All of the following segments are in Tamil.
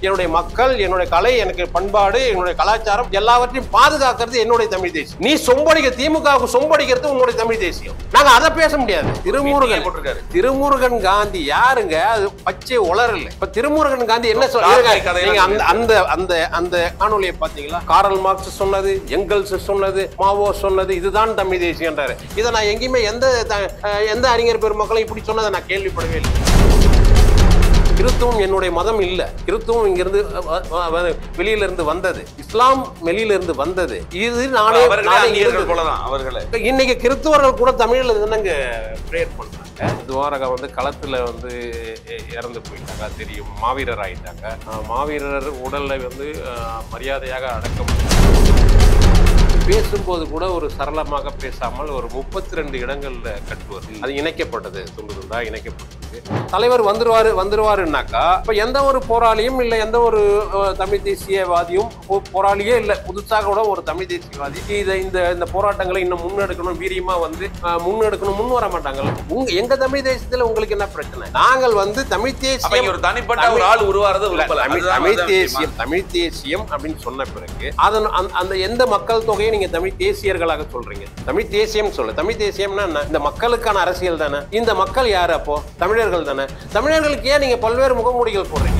என்னுடைய மக்கள் என்னுடைய கலை எனக்கு பண்பாடு என்னுடைய கலாச்சாரம் எல்லாவற்றையும் பாதுகாக்கிறது என்னுடைய தமிழ் தேசியம் நீ சொம்படிக்க திமுகவுக்கு சொம்படிக்கிறது உன்னுடைய தமிழ் தேசியம் நாங்க அதை பேச முடியாது திருமுருகன் போட்டிருக்காரு திருமுருகன் காந்தி யாருங்க அது பச்சை உளறல இப்ப திருமுருகன் காந்தி என்ன காக்காய் கதையெல்லாம் சொல்றீங்க அந்த அந்த அந்த அந்த காணொலியை பாத்தீங்களா காரல் மார்க்ஸ் சொன்னது எங்கல்ஸ் சொன்னது மாவோ சொன்னது இதுதான் தமிழ் தேசியன்றாரு இதை நான் எங்கேயுமே எந்த த- அஹ் எந்த அறிஞர் பெருமக்களும் இப்படி சொன்னதை நான் கேள்விப்படவே இல்லை கிறித்துவம் என்னுடைய மதம் இல்ல கிறித்துவம் இங்கிருந்து அஹ், அஹ், அஹ், வெளியில இருந்து வந்தது இஸ்லாம் வெளியில இருந்து வந்தது இது நானே அவர்களே நானே அந்நியர்கள் இருந்தது. போலதான் அவர்களே இன்னைக்கு கிறிஸ்துவர்கள் கூட தமிழ்ல தானங்க ப்ரேயர் பண்றாங்க துவாரகா வந்து களத்துல வந்து இ- இறந்து போயிட்டாங்க அது தெரியும் மாவீரர் ஆயிட்டாங்க அஹ் மாவீரர் உடல்ல வந்து அஹ், மரியாதையாக அடக்கம் பேசும்போது கூட ஒரு சரளமாக பேசாமல் ஒரு முப்பத்தி ரெண்டு இடங்கள்ல கட்டுவது அது இணைக்கப்பட்டது துண்டு துண்டா இணைக்கப்பட்டிருக்கு தலைவர் வந்துருவாரு வந்துருவாருன்னாக்கா இப்ப எந்த ஒரு போராளியும் இல்ல எந்த ஒரு அஹ், தமிழ் தேசியவாதியும் போ- போராளியே இல்ல புதுசாக கூட ஒரு தமிழ் தேசியவாதி இதை இந்த இந்த போராட்டங்களை இன்னும் முன்னெடுக்கணும் வீரியமா வந்து அஹ், முன்னெடுக்கணும் முன் வர மாட்டாங்க உங்க எங்க தமிழ் தேசியத்துல உங்களுக்கு என்ன பிரச்சனை நாங்கள் வந்து தமிழ் அப்ப இங்க தேசியம் ஒரு தனிப்பட்ட ஒரு ஆள் உருவாறது இல்ல, விரும்பல தமிழ் அதுதான் தமிழ் வந்து தேசியம் தமிழ் தேசியம் அப்படின்னு சொன்ன பிறகு அதன் அந்த- அந்த எந்த மக்கள் தொகையை நீங்க தமிழ் தேசியர்களாக சொல்றீங்க தமிழ் தேசியம் சொல்ல தமிழ் தேசியம்னா என்ன இந்த மக்களுக்கான அரசியல் தானே இந்த மக்கள் யாரு அப்போ தமிழர்கள் தானே தமிழர்களுக்கு ஏன் நீங்க பல்வேறு முகமூடிகள் போடுறீங்க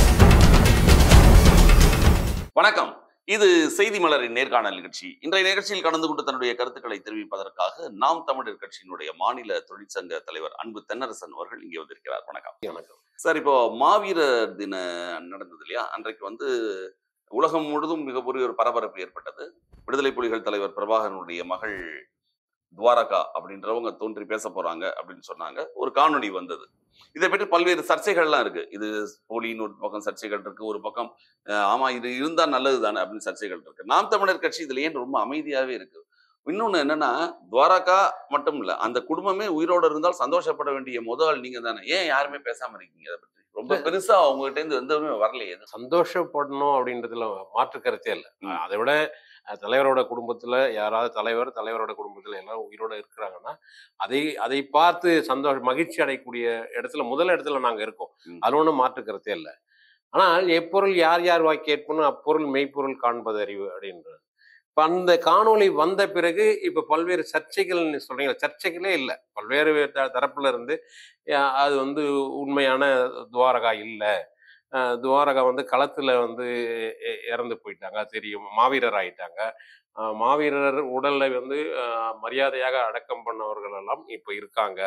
வணக்கம் இது செய்தி மலரின் நேர்காணல் நிகழ்ச்சி இன்றைய நிகழ்ச்சியில் கலந்து கொண்டு தன்னுடைய கருத்துக்களை தெரிவிப்பதற்காக நாம் தமிழர் கட்சியினுடைய மாநில தொழிற்சங்க தலைவர் அன்பு தென்னரசன் அவர்கள் இங்கே வந்திருக்கிறார் வணக்கம் வணக்கம் சார் இப்போ மாவீரர் தின நடந்தது இல்லையா அன்றைக்கு வந்து உலகம் முழுதும் மிகப்பெரிய ஒரு பரபரப்பு ஏற்பட்டது விடுதலை புலிகள் தலைவர் பிரபாகரனுடைய மகள் துவாரகா அப்படின்றவங்க தோன்றி பேச போறாங்க அப்படின்னு சொன்னாங்க ஒரு காணொளி வந்தது இதை பற்றி பல்வேறு சர்ச்சைகள்லாம் இருக்கு இது போலின்னு ஒரு பக்கம் சர்ச்சைகள் இருக்கு ஒரு பக்கம் அஹ், ஆமா இது இருந்தா நல்லது தானே அப்படின்னு சர்ச்சைகள் இருக்கு நாம் தமிழர் கட்சி இதுல ஏன் ரொம்ப அமைதியாவே இருக்கு இன்னொன்னு என்னன்னா துவாரகா மட்டும் இல்ல அந்த குடும்பமே உயிரோட இருந்தால் சந்தோஷப்பட வேண்டிய முதல் நீங்க தானே ஏன் யாருமே பேசாம இருக்கீங்க அதை பற்றி ரொம்ப பெருசா உங்ககிட்ட இருந்து எந்தவுமே வரலையே எதுவும். சந்தோஷப்படணும் அப்படின்றதுல மாற்று கருத்தே இல்லை ம். அதை விட அஹ், தலைவரோட குடும்பத்துல யாராவது தலைவர் தலைவரோட குடும்பத்துல எல்லாரும் உயிரோட இருக்கிறாங்கன்னா அதை அதை பார்த்து சந்தோஷம் மகிழ்ச்சி அடையக்கூடிய இடத்துல முதல் இடத்துல நாங்க இருக்கோம் ம். அது ஒன்றும் மாற்று கருத்தே இல்லை ஆனால் எப்பொருள் யார் யார் வாய் கேட்பணும் அப்பொருள் மெய்ப்பொருள் காண்பது அறிவு அப்படின்றது இப்போ அந்த காணொளி வந்த பிறகு இப்போ பல்வேறு சர்ச்சைகள் சொல்றீங்க சர்ச்சைகளே இல்லை பல்வேறு த- தரப்புல இருந்து அஹ், அது வந்து உண்மையான துவாரகா இல்லை அஹ் துவாரகா வந்து களத்துல வந்து இ- இறந்து போயிட்டாங்க அது தெரியும் மாவீரர் ஆயிட்டாங்க அஹ் மாவீரர் உடல்ல வந்து அஹ், மரியாதையாக அடக்கம் பண்ணவர்கள் எல்லாம் இப்போ இருக்காங்க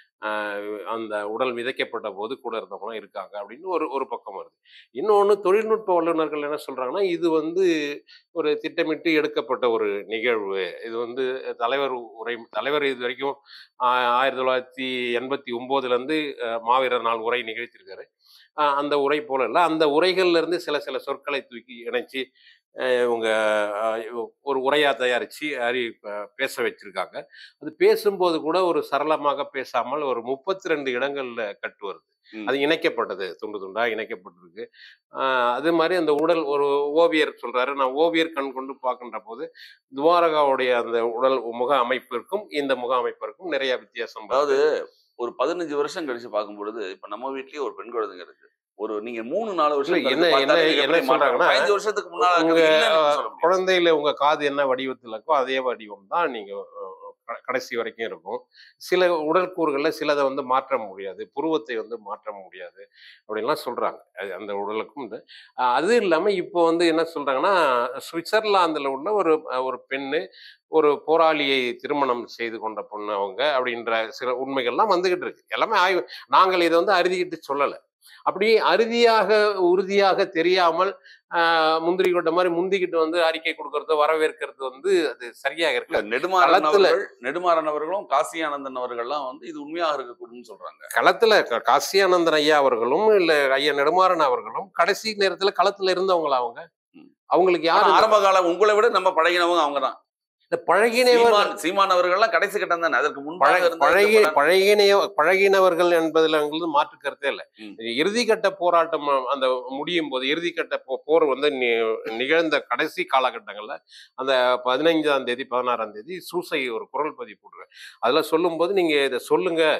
அஹ், அந்த உடல் விதைக்கப்பட்ட போது கூட இருந்தவங்களாம் இருக்காங்க அப்படின்னு ஒரு ஒரு பக்கம் வருது இன்னொன்று தொழில்நுட்ப வல்லுநர்கள் என்ன சொல்றாங்கன்னா இது வந்து ஒரு திட்டமிட்டு எடுக்கப்பட்ட ஒரு நிகழ்வு இது வந்து தலைவர் உரை தலைவர் இது வரைக்கும் ஆஹ், ஆயிரத்தி தொள்ளாயிரத்தி எண்பத்தி ஒம்போதுலேருந்து மாவீரர் நாள் உரை நிகழ்த்தியிருக்காரு ஆஹ் அந்த உரை போல இல்லை அந்த உரைகள்ல இருந்து சில சில சொற்களை தூக்கி இணைச்சு ஆஹ் இவங்க ஆஹ் இவ- ஒரு உரையா தயாரிச்சு அறி ப- பேச வச்சிருக்காங்க அது பேசும்போது கூட ஒரு சரளமாக பேசாமல் ஒரு முப்பத்தி ரெண்டு இடங்கள்ல கட்டு வருது ம். அது இணைக்கப்பட்டது துண்டு துண்டா இணைக்கப்பட்டிருக்கு ஆஹ் அது மாதிரி அந்த உடல் ஒரு ஓவியர் சொல்றாரு நான் ஓவியர் கண் கொண்டு பார்க்கின்ற போது துவாரகாவுடைய அந்த உடல் முக அமைப்பிற்கும் இந்த முக அமைப்பிற்கும் நிறைய வித்தியாசம் வருது. அதாவது ஒரு பதினஞ்சு வருஷம் கழிச்சு பார்க்கும் பொழுது இப்ப நம்ம வீட்லயே ஒரு பெண் குழந்தைங்க இருக்கு ஒரு நீங்க மூணு நாலு வருஷம் இல்ல, கழிச்சு என்ன- பார்த்தாலே என்ன- எப்படி என்ன மாற்றம்? சொல்றாங்கன்னா, பதினஞ்சு வருஷத்துக்கு முன்னால உங்க இருக்கிறது இல்லைன்னு சொல்ல முடியாது. குழந்தையில உங்க காது என்ன வடிவத்துல இருக்கோ அதே வடிவம் தான் நீங்க அஹ், க- கடைசி வரைக்கும் இருக்கும் சில உடற்கூறுகள்ல சிலதை வந்து மாற்ற முடியாது புருவத்தை வந்து மாற்ற முடியாது அப்படின்லாம் சொல்றாங்க அது அந்த உடலுக்கும் இந்த அஹ், அது இல்லாம இப்போ வந்து என்ன சொல்றாங்கன்னா சுவிட்சர்லாந்துல உள்ள ஒரு அஹ், ஒரு பெண்ணு ஒரு போராளியை திருமணம் செய்து கொண்ட பொண்ணு அவங்க அப்படின்ற சில உண்மைகள்லாம் வந்துகிட்டு இருக்கு எல்லாமே ஆய்வு நாங்கள் இதை வந்து அறுதிக்கிட்டு சொல்லலை அப்படி அறுதியாக உறுதியாக தெரியாமல் ஆஹ், முந்திரி கொட்ட மாதிரி முந்திக்கிட்டு வந்து அறிக்கை கொடுக்கறது வரவேற்கிறது வந்து அது சரியாக இல்ல, இருக்கு நெடுமாறன் களத்துல- அவர்கள் நெடுமாறன் அவர்களும் காசி ஆனந்தன் அவர்கள்லாம் வந்து இது உண்மையாக இருக்கக்கூடும் சொல்றாங்க களத்துல க- காசியானந்தன் ஐயா அவர்களும் இல்ல ஐயா நெடுமாறன் அவர்களும் கடைசி நேரத்துல களத்துல இருந்தவங்களா அவங்க ம். அவங்களுக்கு ஆனா யாரு ஆரம்ப காலம் உங்களை விட நம்ம பழகினவங்க அவங்க தான் இந்த பழகினவர் சீமான் சீமான் அவர்கள்லாம் கடைசி கட்டம் தானே அதற்கு முன்பாக பழகி இருந்த பழகி இந்த படம் பழகினைய பழகினவர்கள் என்பதுல வந்து மாற்று கருத்தே இல்லை ம். இறுதிக்கட்ட போராட்டம் அந்த முடியும் போது இறுதிக்கட்ட போ- போர் வந்து நி- நிகழ்ந்த கடைசி காலகட்டங்கள்ல அந்த பதினைஞ்சாம் தேதி பதினாறாம் தேதி சூசை ஒரு குரல் பதிவு போட்டுருக்கேன் அதுல சொல்லும்போது நீங்க இதை சொல்லுங்க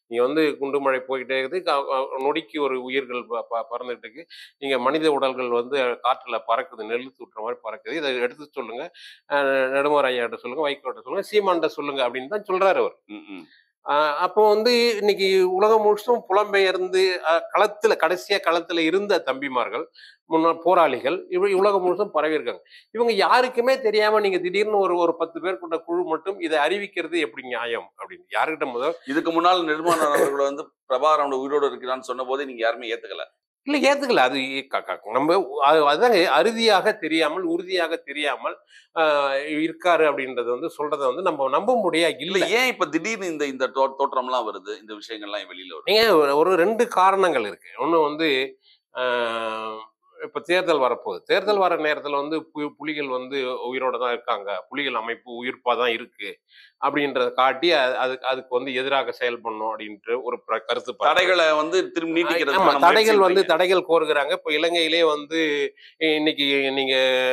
நீங்க வந்து குண்டு மழை போயிட்டே இருக்குது க- க- நொடிக்கு ஒரு உயிர்கள் ப- ப- பறந்துட்டு இருக்கு நீங்க மனித உடல்கள் வந்து காற்றுல பறக்குது நெல்லு தூட்டுற மாதிரி பறக்குது இதை எடுத்து சொல்லுங்க அஹ் நெடுமாற ஐயாட்ட சொல்லுங்க வைகோட்ட சொல்லுங்க சீமான்ட்ட சொல்லுங்க அப்படின்னு தான் சொல்றாரு அவர் ம், ம். ஆஹ் அப்போ வந்து இன்னைக்கு உலகம் முழுசும் புலம்பெயர்ந்து ஆஹ் களத்துல கடைசியா களத்துல இருந்த தம்பிமார்கள் முன்னாள் போராளிகள் இவ உலகம் முழுசும் பரவி இருக்காங்க இவங்க யாருக்குமே தெரியாம நீங்க திடீர்னு ஒரு ஒரு பத்து பேர் கொண்ட குழு மட்டும் இதை அறிவிக்கிறது எப்படி நியாயம் அப்படின்னு யாருக்கிட்ட முதல் இதுக்கு முன்னால் நிர்மாணம் அவர்கள் வந்து பிரபாகரன் உயிரோடு இருக்கிறான்னு சொன்ன போதே நீங்க யாருமே ஏத்துக்கல இல்ல ஏத்துக்கல அது க- க- நம்ம அது- அதுதாங்க அறுதியாக தெரியாமல் உறுதியாக தெரியாமல் ஆஹ் இருக்காரு அப்படின்றத வந்து சொல்றத வந்து நம்ம நம்ப முடியா இல்ல இல்ல ஏன் இப்ப திடீர்னு இந்த இந்த தோ- தோற்றம்லாம் வருது இந்த விஷயங்கள்லாம் வெளியில வருது நீங்க ஒரு- ஒரு ரெண்டு காரணங்கள் இருக்கு ஒண்ணு வந்து ஆஹ், இப்ப தேர்தல் வரப்போகுது தேர்தல் வர நேரத்துல வந்து பு- புலிகள் வந்து உயிரோட தான் இருக்காங்க புலிகள் அமைப்பு உயிர்ப்பா தான் இருக்கு அப்படின்றத காட்டி அ- அதுக்கு அதுக்கு வந்து எதிராக செயல்படணும் அப்படின்ற ஒரு பிர- கருத்து பரப்பு. தடைகளை வந்து திரும்பி ஆமா நீட்டிக்கிறது தடைகள் வந்து தடைகள் கோருகிறாங்க இப்போ இலங்கையிலே வந்து இன்னைக்கு நீங்க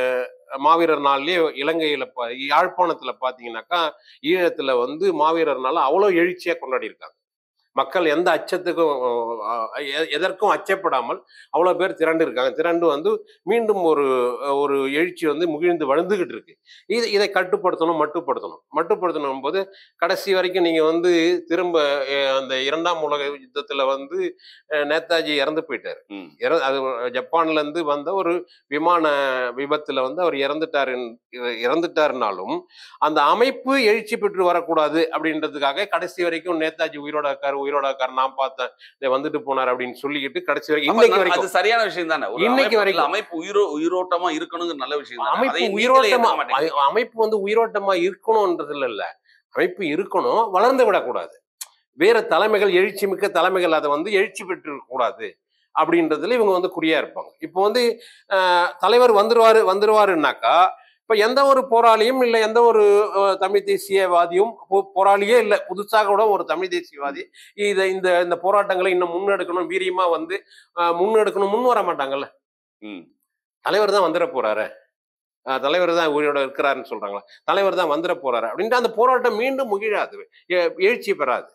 மாவீரர் நாள்லயே இலங்கையில பா- யாழ்ப்பாணத்துல பாத்தீங்கன்னாக்கா ஈழத்துல வந்து மாவீரர் நாள் அவ்வளவு எழுச்சியா கொண்டாடி இருக்காங்க மக்கள் எந்த அச்சத்துக்கும் அஹ், எ- எதற்கும் அச்சப்படாமல் அவ்வளோ பேர் திரண்டு இருக்காங்க திரண்டு வந்து மீண்டும் ஒரு ஒரு எழுச்சி வந்து முகிழ்ந்து வளர்ந்துகிட்டு இருக்கு இது இதை கட்டுப்படுத்தணும் மட்டுப்படுத்தணும் மட்டுப்படுத்தணும் போது கடைசி வரைக்கும் நீங்க வந்து திரும்ப அஹ், அந்த இரண்டாம் உலக யுத்தத்துல வந்து அஹ், நேதாஜி இறந்து போயிட்டாரு ம். இற- அது ஜப்பான்ல இருந்து வந்த ஒரு விமான விபத்துல வந்து அவர் இறந்துட்டாரு இறந்துட்டாருனாலும் அந்த அமைப்பு எழுச்சி பெற்று வரக்கூடாது அப்படின்றதுக்காக கடைசி வரைக்கும் நேதாஜி உயிரோட இருக்காரு உயிரோட இருக்காரு நான் பார்த்தேன் இதை வந்துட்டு போனார் அப்படின்னு சொல்லிக்கிட்டு கடைசி வரைக்கும் இன்னைக்கு அது வரைக்கும் சரியான விஷயம் தானே ஒரு இன்னைக்கு அமைப்பு- வரைக்கும். அமைப்பு உயிரோ உயிரோட்டமா இருக்கணுங்கிற நல்ல விஷயம் தானே. அதை அமைப்பு நீங்களே உயிரோட்டமா ஏத்துக்க மாட்டீங்க. அ- அமைப்பு வந்து உயிரோட்டமா இருக்கணும்ன்றதுல இல்ல அமைப்பு இருக்கணும் வளர்ந்து விடக்கூடாது வேற தலைமைகள் எழுச்சி மிக்க தலைமைகள் அதை வந்து எழுச்சி பெற்று கூடாது அப்படின்றதுல இவங்க வந்து குறியா இருப்பாங்க இப்போ வந்து அஹ், தலைவர் வந்துருவாரு வந்துருவாருன்னாக்கா இப்ப எந்த ஒரு போராளியும் இல்லை எந்த ஒரு அஹ், தமிழ் தேசியவாதியும் போ- போராளியே இல்லை புதுசாக கூட ஒரு தமிழ் தேசியவாதி இதை இந்த இந்த போராட்டங்களை இன்னும் முன்னெடுக்கணும் வீரியமா வந்து அஹ், முன்னெடுக்கணும் முன் வர மாட்டாங்கல்ல ம். தலைவர் தான் வந்துட போறாரு அஹ் தலைவர் தான் உயிரோட இருக்கிறாருன்னு சொல்றாங்களா தலைவர் தான் வந்துட போறாரு அப்படின்ட்டு அந்த போராட்டம் மீண்டும் முகிழாது எ- எழுச்சி பெறாது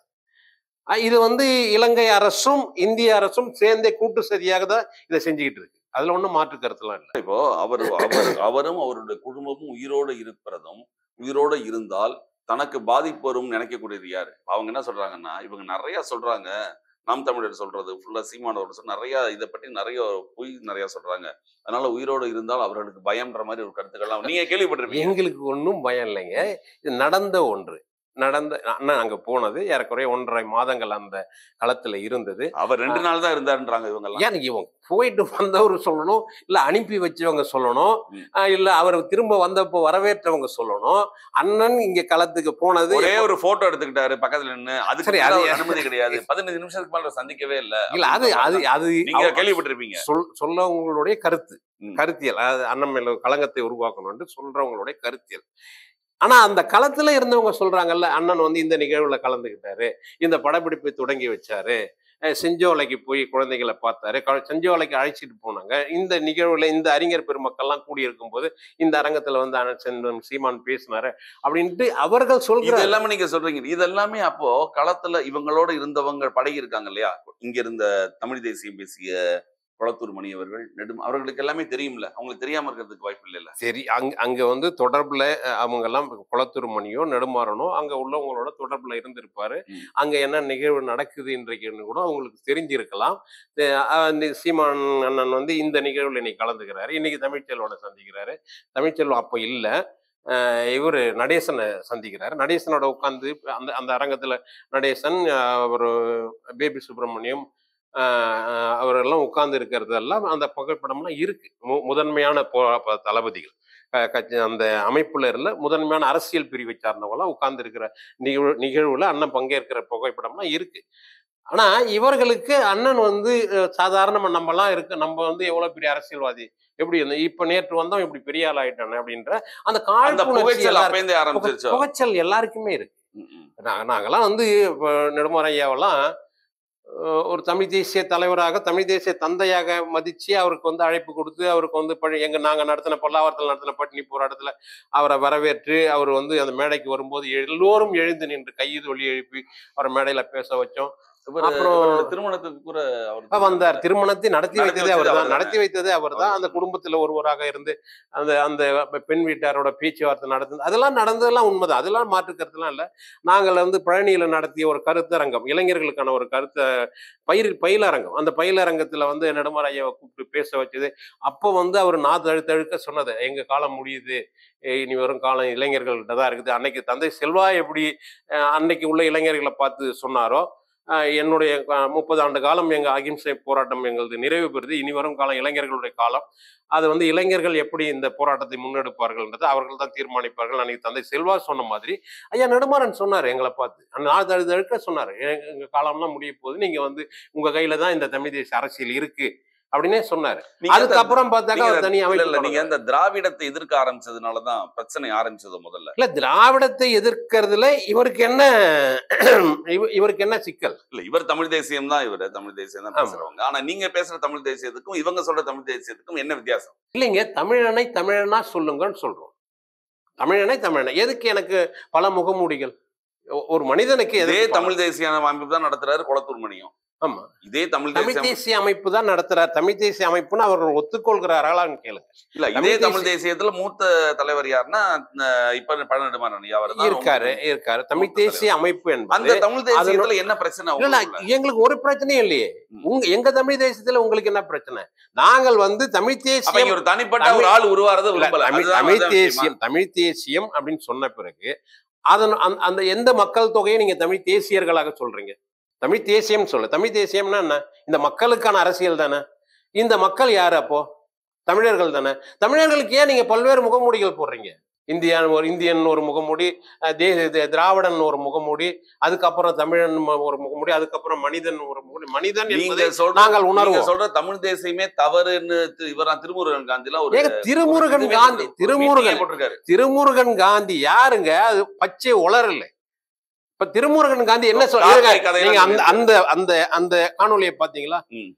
அஹ் இது வந்து இலங்கை அரசும் இந்திய அரசும் சேர்ந்தே கூட்டு சதியாக தான் இதை செஞ்சுக்கிட்டு இருக்கு அதுல ஒண்ணும் மாற்று கருத்துலாம் இல்லை இப்போ அவர் அவர் அவரும் அவருடைய குடும்பமும் உயிரோடு இருக்கிறதும் உயிரோடு இருந்தால் தனக்கு பாதிப்பு வரும் நினைக்கக்கூடியது யாரு அவங்க என்ன சொல்றாங்கன்னா இவங்க நிறைய சொல்றாங்க நாம் தமிழர் சொல்றது ஃபுல்லா சீமானவர் சொல்ற நிறைய இதை பற்றி நிறைய பொய் நிறைய சொல்றாங்க அதனால உயிரோடு இருந்தால் அவர்களுக்கு பயம்ன்ற மாதிரி ஒரு கருத்துக்கள்லாம் நீங்க கேள்விப்பட்டிருப்பீங்க எங்களுக்கு ஒன்றும் பயம் இல்லைங்க இது நடந்த ஒன்று நடந்த அண்ணன் அங்க போனது ஏறக்குறைய ஒன்றரை மாதங்கள் அந்த களத்துல இருந்தது அவர் ரெண்டு நாள் தான் இருந்தாருன்றாங்க இவங்க எல்லாம் ஏன் இவங்க போயிட்டு வந்தவர் சொல்லணும் இல்ல அனுப்பி வச்சவங்க சொல்லணும் ம். ஆஹ் இல்ல அவர் திரும்ப வந்தப்போ வரவேற்றவங்க சொல்லணும் அண்ணன் இங்க களத்துக்கு போனது ஒரே ஒரு போட்டோ எடுத்துக்கிட்டாரு பக்கத்துல நின்னு அதுக்கு சரி, மேல அது- அவர் அனுமதி கிடையாது பதினஞ்சு நிமிஷத்துக்கு மேல சந்திக்கவே இல்ல இல்ல அது அது அது நீங்க அவ- கேள்விப்பட்டிருப்பீங்க சொல் சொல்லவங்களுடைய கருத்து ம். கருத்தியல் அதாவது அண்ணன் மேல களங்கத்தை உருவாக்கணும்னு சொல்றவங்களுடைய கருத்தியல் ஆனா அந்த களத்துல இருந்தவங்க சொல்றாங்கல்ல அண்ணன் வந்து இந்த நிகழ்வுல கலந்துக்கிட்டாரு இந்த படப்பிடிப்பை தொடங்கி வச்சாரு அஹ் செஞ்சோலைக்கு போய் குழந்தைகளை பார்த்தாரு க- செஞ்சோலைக்கு அழைச்சிட்டு போனாங்க இந்த நிகழ்வுல இந்த அறிஞர் பெருமக்கள்லாம் கூடி இருக்கும்போது இந்த அரங்கத்துல வந்து அண்ணன் செந்தன் சீமான் பேசினாரு அப்படின்ட்டு அவர்கள் இது சொல்கிறாங்க எல்லாமே நீங்க சொல்றீங்க இது எல்லாமே அப்போ களத்துல இவங்களோட இருந்தவங்க படகி இருக்காங்க இல்லையா இங்க இருந்த தமிழ் தேசியம் பேசிய குளத்தூர் மணி அவர்கள் நெடும் அவர்களுக்கு எல்லாமே தெரியும்ல அவங்களுக்கு தெரியாம இருக்கிறதுக்கு வாய்ப்பு இல்லைல்ல சரி அங்க அங்க வந்து தொடர்புல அஹ், அவங்க எல்லாம் குளத்தூர் மணியோ நெடுமாறனோ அங்க உள்ளவங்களோட தொடர்புல இருந்திருப்பாரு ம். அங்க என்ன நிகழ்வு நடக்குது இன்றைக்குன்னு கூட அவங்களுக்கு தெரிஞ்சிருக்கலாம் அஹ், அஹ், இந்த சீமான் அண்ணன் வந்து இந்த நிகழ்வுல இன்னைக்கு கலந்துக்கிறாரு இன்னைக்கு தமிழ்ச்செல்வனை சந்திக்கிறாரு தமிழ்ச்செல்வன் அப்ப இல்ல இவர் நடேசனை சந்திக்கிறாரு நடேசனோட உட்காந்து அந்த அந்த அரங்கத்துல நடேசன் அஹ், ஒரு பேபி சுப்பிரமணியம் ஆஹ் ஆஹ் அவரெல்லாம் உட்கார்ந்து இருக்கிறதெல்லாம் அந்த புகைப்படம்லாம் இருக்கு மு- முதன்மையான போ ப- தளபதிகள் க- கட்சி அந்த அமைப்புல இருந்த முதன்மையான அரசியல் பிரிவை சார்ந்தவங்களாம் உட்கார்ந்து இருக்கிற நிகழ்வு நிகழ்வுல அண்ணன் பங்கேற்கிற புகைப்படம்லாம் இருக்கு ஆனா இவர்களுக்கு அண்ணன் வந்து அஹ், சாதாரணமா நம்மலாம் இருக்கு நம்ம வந்து எவ்வளவு பெரிய அரசியல்வாதி எப்படி இந்த இப்ப நேற்று வந்தோம் இப்படி பெரிய ஆள் ஆயிட்டானே அப்படின்ற அந்த அந்த காழ்ப்புணர்ச்சி புகைச்சல் எல்லாருக்கும்- அப்பேந்தே ஆரம்பிச்சிருச்சோ புகைச்சல் எல்லாருக்குமே இருக்கு ம், ம். நாங்க நாங்கெல்லாம் வந்து இப்போ நெடுமாறையாவெல்லாம் அஹ், ஒரு தமிழ் தேசிய தலைவராக தமிழ் தேசிய தந்தையாக மதிச்சு அவருக்கு வந்து அழைப்பு கொடுத்து அவருக்கு வந்து பழி எங்க நாங்க நடத்தின பல்லாவரத்தில் நடத்தின பட்டினி போராட்டத்துல அவரை வரவேற்று அவர் வந்து அந்த மேடைக்கு வரும்போது எல்லோரும் எழுந்து நின்று கைது ஒலி எழுப்பி அவரை மேடையில பேச வச்சோம் இவரு- அப்புறம் இவரோட திருமணத்துக்கு கூட அவர் அப்ப வந்தார் திருமணத்தை நடத்தி நடத்தி வைத்ததே வச்சது அவர் தான் அவர்தானே? நடத்தி வைத்ததே அவர் தான் அந்த அவர்தான். குடும்பத்துல ஒருவராக இருந்து அந்த அந்த பெண் வீட்டாரோட பேச்சுவார்த்தை நடந்தது அதெல்லாம் நடந்ததெல்லாம் உண்மைதான் அதெல்லாம் மாற்று கருத்துலாம் இல்ல நாங்கள் வந்து பழனியில நடத்திய ஒரு கருத்தரங்கம் இளைஞர்களுக்கான ஒரு கருத்த பயிர் பயிலரங்கம் அந்த பயிலரங்கத்துல வந்து நெடுமராயை கூப்பிட்டு பேச வச்சது அப்போ வந்து அவர் நான் தழுத்தழுக்க சொன்னது எங்க காலம் முடியுது ஏய், இனி வரும் காலம் இளைஞர்கள்ட்ட தான் இருக்குது அன்னைக்கு தந்தை செல்வா எப்படி அஹ், அன்னைக்கு உள்ள இளைஞர்களை பார்த்து சொன்னாரோ அஹ், என்னுடைய முப்பது ஆண்டு காலம் எங்க அகிம்சை போராட்டம் எங்களது நிறைவு பெறுது இனி வரும் காலம் இளைஞர்களுடைய காலம் அது வந்து இளைஞர்கள் எப்படி இந்த போராட்டத்தை முன்னெடுப்பார்கள்ன்றது அவர்கள் தான் தீர்மானிப்பார்கள் அன்னைக்கு தந்தை செல்வா சொன்ன மாதிரி ஐயா நெடுமாறன் சொன்னார் எங்களை பார்த்து அந்த நாள் தழுக்க சொன்னார் எங்க காலம்லாம் முடிய போகுது நீங்க வந்து உங்க கையில தான் இந்த தமிழ் தேசிய அரசியல் இருக்கு அப்படின்னே சொன்னாரு நீங்க அந்த- அதுக்கப்புறம் பார்த்தாக்கா நீங்க அவர் தனி இல்ல, அமைப்பு இல்ல, நீங்க தொடங்குறாரு. இந்த திராவிடத்தை எதிர்க்க ஆரம்பிச்சதுனாலதான் பிரச்சனை ஆரம்பிச்சது முதல்ல இல்ல திராவிடத்தை எதிர்க்கிறதுல இவருக்கு என்ன இவ- இவருக்கு என்ன சிக்கல் இல்ல இவர் தமிழ் தேசியம் தான் இவர் தமிழ் தேசியம் தான் ஆமா. பேசுறவங்க ஆனா நீங்க பேசுற தமிழ் தேசியத்துக்கும் இவங்க சொல்ற தமிழ் தேசியத்துக்கும் என்ன வித்தியாசம் இல்லைங்க தமிழனை தமிழனா சொல்லுங்கன்னு சொல்றோம் தமிழனை தமிழனை எதுக்கு எனக்கு பல முகமூடிகள் ஒ- ஒரு மனிதனுக்கு இதே எதுக்கு பல- தமிழ் தேசிய அமைப்பு தான் நடத்துறாரு குளத்தூர் மணியும் ஆமா இதே தமிழ் தமிழ் தேசியம் தேசிய அமைப்பு தான் நடத்துறார் தமிழ் தேசிய அமைப்புன்னு அவர்கள் ஒத்துக்கொள்கிறார்களான்னு கேளுங்க இல்ல இதே தமிழ் தமிழ் தேசியத்துல மூத்த தலைவர் யாருன்னா அஹ் இப்ப பழனிடுமாறன் ஐயா அவர் இருக்காரு இருக்காரு தமிழ் மூத்த தேசிய அமைப்பு அந்த என்பது தமிழ் தேசியத்துல என்ன பிரச்சனை இல்ல உங்களுக்குள்ள? எங்களுக்கு ஒரு பிரச்சனையும் இல்லையே ம். உங்க எங்க தமிழ் தேசத்துல உங்களுக்கு என்ன பிரச்சனை நாங்கள் வந்து தமிழ் அப்ப இங்க தேசியம் ஒரு தனிப்பட்ட தமிழ்- ஒரு ஆள் உருவாறது இல்ல, விரும்பல தமிழ் அதுதான் தமிழ் வந்து முக்கியமா. தேசியம் தமிழ் தேசியம் அப்படின்னு சொன்ன பிறகு அதன் அந்த- அந்த எந்த மக்கள் தொகையை நீங்க தமிழ் தேசியர்களாக சொல்றீங்க தமிழ் தேசியம் சொல்ல தமிழ் தேசியம்னா என்ன இந்த மக்களுக்கான அரசியல் தானே இந்த மக்கள் யாரு அப்போ தமிழர்கள் தானே தமிழர்களுக்கு ஏன் நீங்க பல்வேறு முகமூடிகள் போடுறீங்க இந்தியான் ஒரு இந்தியன் ஒரு முகமூடி அஹ் தே தே- திராவிடன் ஒரு முகமூடி அதுக்கப்புறம் தமிழன் ம- ஒரு முகமூடி அதுக்கப்புறம் மனிதன் ஒரு முகமூடி மனிதன் நீங்க என்பதை சொல்ற நாங்கள் நீங்க உணர்வோம் சொல்ற தமிழ் தேசியமே தவறுன்னு தி- இவரா திருமுருகன் காந்திலாம் ஒரு ஏங்க திருமுருகன் இதுவே காந்தி ஒரு திருமுருகன் மீட்டிங்கே போட்டிருக்காரு திருமுருகன் காந்தி யாருங்க அது பச்சை உளறல இப்ப திருமுருகன் காந்தி என்ன காக்கை சொல்றாங்க கதையெல்லாம் நீங்க அந்த சொல்லியிருக்காரு. அந்த அந்த அந்த காணொலியை பாத்தீங்களா ம்.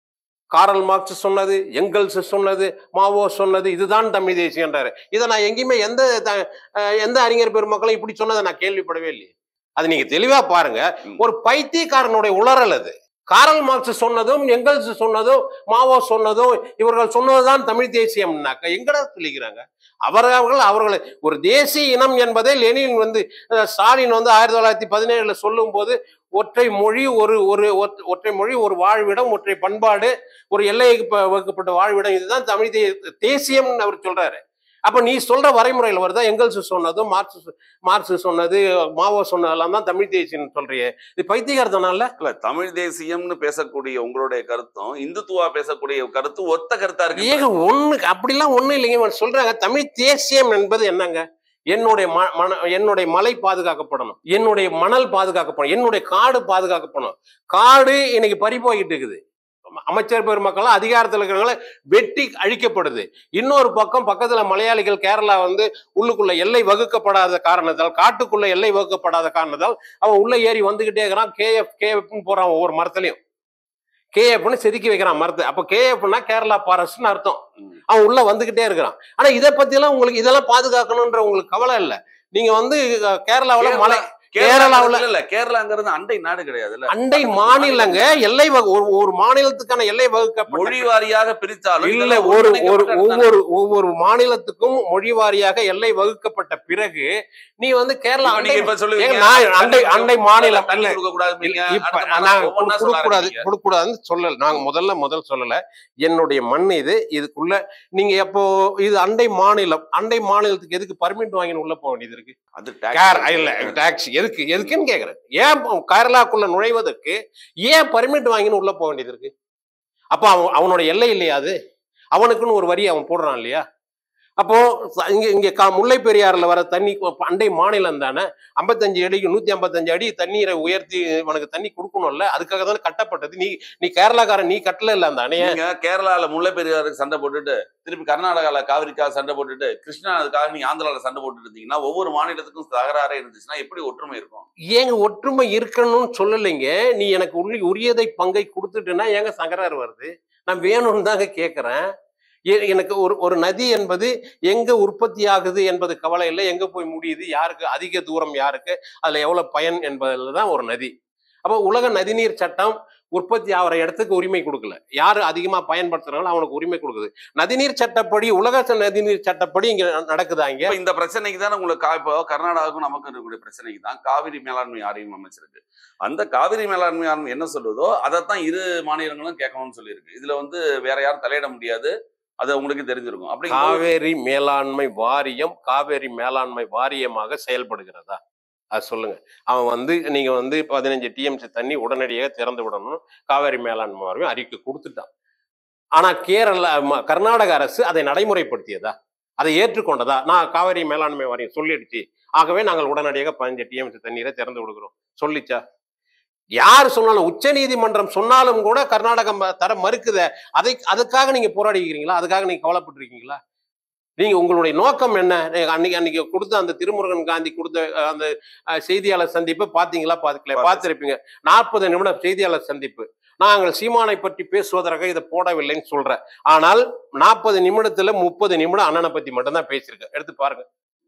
காரல் மார்க்ஸ் சொன்னது எங்கல்ஸ் சொன்னது மாவோ சொன்னது இதுதான் தமிழ் தேசியன்றாரு இதை நான் எங்கேயுமே எந்த த- அஹ் எந்த அறிஞர் பெருமக்களும் இப்படி சொன்னதை நான் கேள்விப்படவே இல்லையே அது நீங்க தெளிவா பாருங்க ம். ஒரு பைத்தியக்காரனுடைய உளறல் அது காரல் மார்க்ஸ் சொன்னதும் எங்கல்ஸ் சொன்னதும் மாவோ சொன்னதும் இவர்கள் சொன்னதுதான் தமிழ் தேசியம்னாக்க எங்கடா சொல்லிக்கிறாங்க அவர்கள் அவர்களை ஒரு தேசிய இனம் என்பதை லெனின் வந்து அஹ், ஸ்டாலின் வந்து ஆயிரத்தி தொள்ளாயிரத்தி பதினேழுல சொல்லும் போது ஒற்றை மொழி ஒரு ஒரு ஒற்றை- ஒற்றை மொழி ஒரு வாழ்விடம் ஒற்றை பண்பாடு ஒரு எல்லைக்கு ப- வகுக்கப்பட்ட வாழ்விடம் இதுதான் தமிழ் தே தேசியம்னு அவர் சொல்றாரு அப்ப நீ சொல்ற வரைமுறையில் வருதா எங்கல்ஸ் சொன்னதும் மார்க்ஸ் சொ- மார்க்ஸ் சொன்னது மாவோ சொன்னதெல்லாம் தான் தமிழ் தேசியம் சொல்றியே இது பைத்தியகாரத்தனால இல்ல தமிழ் தேசியம்னு பேசக்கூடிய உங்களுடைய கருத்தும் இந்துத்துவா பேசக்கூடிய கருத்தும் ஒத்த கருத்தா இருக்கு ஏங்க ஒண்ணு அப்படிலாம் ஒண்ணும் இல்லைங்க இவன் சொல்றாங்க தமிழ் தேசியம் என்பது என்னங்க என்னுடைய ம- மன என்னுடைய மலை பாதுகாக்கப்படணும் என்னுடைய மணல் பாதுகாக்கப்படணும் என்னுடைய காடு பாதுகாக்கப்படணும் காடு இன்னைக்கு பறி போய்கிட்டு இருக்குது அமைச்சர் பெருமக்கள்லாம் அதிகாரத்தில் இருக்கிறவங்கள வெட்டி அழிக்கப்படுது இன்னொரு பக்கம் பக்கத்துல மலையாளிகள் கேரளா வந்து உள்ளுக்குள்ள எல்லை வகுக்கப்படாத காரணத்தால் காட்டுக்குள்ள எல்லை வகுக்கப்படாத காரணத்தால் அவன் உள்ள ஏறி வந்துகிட்டே இருக்கிறான் கேஎஃப் கேஎஃப்னு போறான் ஒவ்வொரு மரத்துலயும் கேஎஃப்னு செதுக்கி வைக்கிறான் மரத்தை அப்ப கேஎஃப்னா கேரளா ஃபாரஸ்ட்னு அர்த்தம் ம். அவன் உள்ள வந்துகிட்டே இருக்கிறான் ஆனா இதை பத்தி எல்லாம் உங்களுக்கு இதெல்லாம் பாதுகாக்கணும்ன்ற உங்களுக்கு கவலை இல்ல நீங்க வந்து அஹ், கேரளாவுல மலை கேரளாவுல- கேரளாவுல இல்ல கேரளாங்கிறது அண்டை நாடு கிடையாதுல்ல அண்டை மாநிலங்க எல்லை வகு- ஒரு ஒரு மாநிலத்துக்கான எல்லை வகுக்கப்பட்ட மொழி வாரியாக பிரித்தாலும் இல்ல இதெல்லாம் ஒரு ஒரு ஒருங்கிணைக்கப்பட்ட இடம்தானே. ஒவ்வொரு ஒவ்வொரு மாநிலத்துக்கும் மொழி வாரியாக எல்லை வகுக்கப்பட்ட பிறகு நீ வந்து கேரளா இப்ப அண்டை நீங்க இப்ப சொல்லுவீங்க, ஏங்க, நான் அண்டை தண்ணி அண்டை மாநிலம் தண்ணி இல்ல கொடுக்க கூடாதுப்பீங்க. இப்ப அடுத்த மாதம் நாங்க ஒவ்வொண்ணா சொல்ல கொடுக்க கூடாது ஆரம்பிப்பீங்க. கொடுக்க கூடாதுன்னு சொல்லல நாங்க முதல்ல முதல் சொல்லல என்னுடைய மண் இது இதுக்குள்ள நீங்க எப்போ இது அண்டை மாநிலம் அண்டை மாநிலத்துக்கு எதுக்கு பர்மிட் வாங்கி உள்ள போக வேண்டியது இருக்கு அது கேர் tax. இல்ல டாக்ஸ் எதுக்கு எதுக்குன்னு கேக்குறேன் ஏன் இப்போ கேரளாக்குள்ள நுழைவதற்கு ஏன் பர்மிட் வாங்கின்னு உள்ள போக வேண்டியது இருக்கு அப்ப அவன் அவனோட எல்லை இல்லையா அது அவனுக்குன்னு ஒரு வரி அவன் போடுறான் இல்லையா அப்போ ச- இங்க இங்க கா முல்லை பெரியாறுல வர தண்ணி கொ- அண்டை மாநிலம் தானே ஐம்பத்தஞ்சு அடிக்கு நூத்தி ஐம்பத்தஞ்சு அடி தண்ணீரை உயர்த்தி உனக்கு தண்ணி கொடுக்கணும்ல அதுக்காக தானே கட்டப்பட்டது நீ நீ கேரளாக்காரன் நீ கட்டல இல்ல அந்த அணைய நீங்க கேரளால முல்லை பெரியாருக்கு சண்டை போட்டுட்டு திருப்பி கர்நாடகால காவிரிக்காக சண்டை போட்டுட்டு கிருஷ்ணாவுக்காக நீங்க ஆந்திரால சண்டை போட்டுட்டு இருந்தீங்கன்னா ஒவ்வொரு மாநிலத்துக்கும் தகராறே இருந்துச்சுன்னா எப்படி ஒற்றுமை இருக்கும் ஏங்க ஒற்றுமை இருக்கணும்னு சொல்லலைங்க நீ எனக்கு உரிய உரியதை பங்கை கொடுத்துட்டுன்னா ஏங்க சங்கராறு வருது நான் வேணும்னு தாங்க கேட்குறேன் எனக்கு ஒரு ஒரு நதி என்பது எங்க உற்பத்தி ஆகுது என்பது கவலை இல்லை எங்க போய் முடியுது யாருக்கு அதிக தூரம் யாருக்கு அதுல எவ்வளவு பயன் என்பதில் தான் ஒரு நதி அப்போ உலக நதிநீர் சட்டம் உற்பத்தி ஆகிற இடத்துக்கு உரிமை கொடுக்கல யாரு அதிகமா பயன்படுத்துறாங்களோ அவனுக்கு உரிமை கொடுக்குது நதிநீர் சட்டப்படி உலக ச- நதிநீர் சட்டப்படி இங்க நடக்குதா இங்க இப்ப இந்த பிரச்சனைக்கு தானே உங்களுக்கு கா- இப்போ கர்நாடகாவுக்கும் நமக்கு இருக்கக்கூடிய பிரச்சனைக்கு தான் காவிரி மேலாண்மை ஆணையம் அமைச்சிருக்கு அந்த காவிரி மேலாண்மை ஆணையம் என்ன சொல்லுதோ அதைத்தான் இரு மாநிலங்களும் கேட்கணும்னு சொல்லியிருக்கு இதுல வந்து வேற யாரும் தலையிட முடியாது அது உங்களுக்கு தெரிஞ்சிருக்கும் அப்படி காவேரி மேலாண்மை வாரியம் காவேரி மேலாண்மை வாரியமாக செயல்படுகிறதா அது சொல்லுங்க அவன் வந்து நீங்க வந்து பதினஞ்சு டிஎம்சி தண்ணி உடனடியாக திறந்து விடணும் காவேரி மேலாண்மை வாரியம் அறிக்கை கொடுத்துட்டான் ஆனா கேரளா ம- கர்நாடக அரசு அதை நடைமுறைப்படுத்தியதா அதை ஏற்றுக்கொண்டதா நான் காவேரி மேலாண்மை வாரியம் சொல்லிடுச்சு ஆகவே நாங்கள் உடனடியாக பதினஞ்சு டிஎம்சி தண்ணீரை திறந்து விடுகிறோம் சொல்லிச்சா யார் சொன்னாலும் உச்ச நீதிமன்றம் சொன்னாலும் கூட கர்நாடகம் தர மறுக்குத அதை அதுக்காக நீங்க போராடிக்கிறீங்களா அதுக்காக நீங்க கவலைப்பட்டிருக்கீங்களா நீங்க உங்களுடைய நோக்கம் என்ன நீங்க அன்னைக்கு அன்னைக்கு கொடுத்த அந்த திருமுருகன் காந்தி கொடுத்த அஹ், அந்த அஹ், செய்தியாளர் சந்திப்பை பாத்தீங்களா பாத்துக்கல பார்த்தேன். பார்த்திருப்பீங்க நாற்பது நிமிடம் செய்தியாளர் சந்திப்பு நாங்கள் சீமானை பற்றி பேசுவதற்காக இதை போடவில்லைன்னு சொல்றேன் ஆனால் நாற்பது நிமிடத்துல முப்பது நிமிடம் அண்ணனை பத்தி மட்டும்தான் பேசியிருக்கேன் எடுத்து பாருங்க